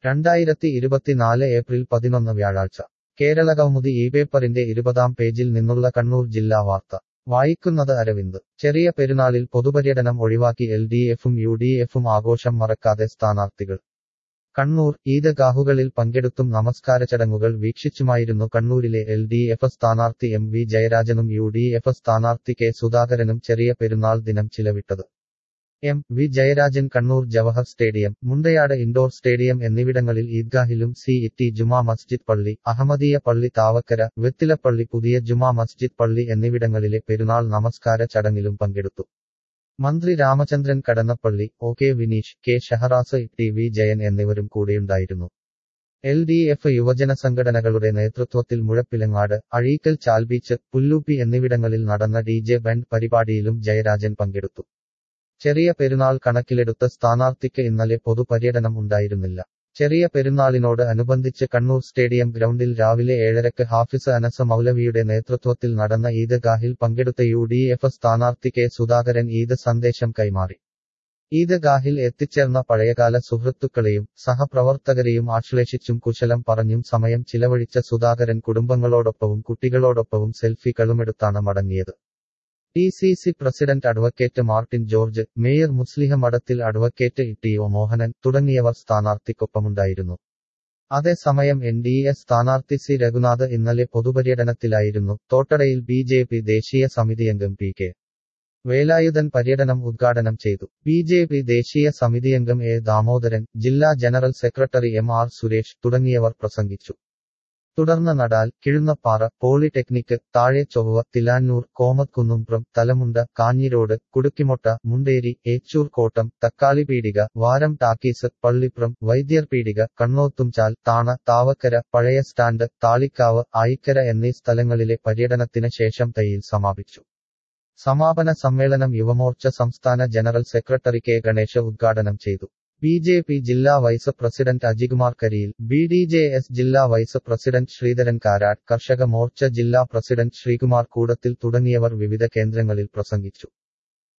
രണ്ടായിരത്തി ഇരുപത്തിനാല് ഏപ്രിൽ പതിനൊന്ന് വ്യാഴാഴ്ച കേരള കൗമുദി ഈ പേപ്പറിന്റെ ഇരുപതാം പേജിൽ നിന്നുള്ള കണ്ണൂർ ജില്ലാ വാർത്ത വായിക്കുന്നത് അരവിന്ദ് ചെറിയ പെരുന്നാളിൽ പൊതുപര്യടനം ഒഴിവാക്കി എൽ ഡി എഫും യു ഡി എഫും ആഘോഷം മറക്കാതെ സ്ഥാനാർത്ഥികൾ കണ്ണൂർ ഈദ്ഗാഹുകളിൽ പങ്കെടുത്തും നമസ്കാര ചടങ്ങുകൾ വീക്ഷിച്ചുമായിരുന്നു കണ്ണൂരിലെ എൽ ഡി എഫ് സ്ഥാനാർത്ഥി എം വി ജയരാജനും യു ഡി എഫ് സ്ഥാനാർത്ഥി കെ സുധാകരനും ചെറിയ പെരുന്നാൾ ദിനം ചിലവിട്ടത് M V Jayarajan Kannur Jawahar stadium Mundayad indoor stadium എന്നിവിടങ്ങളിൽ ഈദ്ഗാഹിലും സി ഇറ്റി ജുമാ മസ്ജിദ് പള്ളി അഹമ്മദീയ പള്ളി താവക്കര വെത്തിലപ്പള്ളി പുതിയ ജുമാ മസ്ജിദ് പള്ളി എന്നിവിടങ്ങളിലെ പെരുന്നാൾ നമസ്കാര ചടങ്ങിലും പങ്കെടുത്തു മന്ത്രി Ramachandran Kadannappally O K Vineesh K Shaharas T V Jayan എന്നിവരും കൂടെയുണ്ടായിരുന്നു എൽ ഡി എഫ് യുവജന സംഘടനകളുടെ നേതൃത്വത്തിൽ മുഴപ്പിലങ്ങാട് അഴീക്കൽ ചാൽബീച്ച് പുല്ലൂപ്പി എന്നിവിടങ്ങളിൽ നടന്ന ഡി ജെ ബാൻഡ് പരിപാടിയിലും ജയരാജൻ പങ്കെടുത്തു ചെറിയ പെരുന്നാൾ കണക്കിലെടുത്ത സ്ഥാനാർത്ഥിക്ക് ഇന്നലെ പൊതുപര്യടനം ഉണ്ടായിരുന്നില്ല ചെറിയ പെരുന്നാളിനോട് അനുബന്ധിച്ച് കണ്ണൂർ സ്റ്റേഡിയം ഗ്രൗണ്ടിൽ രാവിലെ ഏഴരക്ക് ഹാഫിസ് അനസ് മൗലവിയുടെ നേതൃത്വത്തിൽ നടന്ന ഈദ്ഗാഹിൽ പങ്കെടുത്ത യു ഡി എഫ് സ്ഥാനാർത്ഥി കെ സുധാകരൻ ഈദ് സന്ദേശം കൈമാറി ഈദ്ഗാഹിൽ എത്തിച്ചേർന്ന പഴയകാല സുഹൃത്തുക്കളെയും സഹപ്രവർത്തകരെയും ആശ്ലേഷിച്ചും കുശലം പറഞ്ഞും സമയം ചിലവഴിച്ച സുധാകരൻ കുടുംബങ്ങളോടൊപ്പവും കുട്ടികളോടൊപ്പവും സെൽഫികളുമെടുത്താണ് മടങ്ങിയത് D C C president advocate Martin George mayor Musliha Madathil advocate T O Mohanan തുടങ്ങിയവർ സ്ഥാനാർത്ഥിക്കൊപ്പമുണ്ടായിരുന്നു അതേസമയം എൻ ഡി എ സ്ഥാനാർത്ഥി സി രഘുനാഥ് ഇന്നലെ പൊതുപര്യടനത്തിലായിരുന്നു തോട്ടടയിൽ ബി ജെ പി ദേശീയ സമിതിയംഗം പി കെ വേലായുധൻ പര്യടനം ഉദ്ഘാടനം ചെയ്തു ബി ജെ പി ദേശീയ സമിതിയംഗം എ ദാമോദരൻ ജില്ലാ general secretary M R Suresh തുടങ്ങിയവർ പ്രസംഗിച്ചു തുടർന്ന് നടാൽ കിഴുന്നപ്പാറ പോളിടെക്നിക് താഴെ ചൊവ്വ തിലാന്നൂർ കോമത്കുന്നുംപ്രം തലമുണ്ട കാഞ്ഞിരോട് കുടുക്കിമൊട്ട മുണ്ടേരി ഏച്ചൂർ കോട്ടം തക്കാളിപീടിക വാരം ടാക്കീസ് പള്ളിപ്രം വൈദ്യർ പീടിക കണ്ണോത്തുംചാൽ താണ താവക്കര പഴയ സ്റ്റാൻഡ് താളിക്കാവ് ആയിക്കര എന്നീ സ്ഥലങ്ങളിലെ പര്യടനത്തിന് ശേഷം തയ്യിൽ സമാപിച്ചു സമാപന സമ്മേളനം യുവമോർച്ച സംസ്ഥാന ജനറൽ സെക്രട്ടറി കെ ഗണേശ ഉദ്ഘാടനം ചെയ്തു ബി ജെ പി ജില്ലാ vice president Ajikumar Kariyil B D J S ജില്ലാ വൈസ് പ്രസിഡന്റ് ശ്രീധരൻ കാരാട്ട് കർഷക മോർച്ച ജില്ലാ പ്രസിഡന്റ് ശ്രീകുമാർ കൂടത്തിൽ തുടങ്ങിയവർ വിവിധ കേന്ദ്രങ്ങളിൽ പ്രസംഗിച്ചു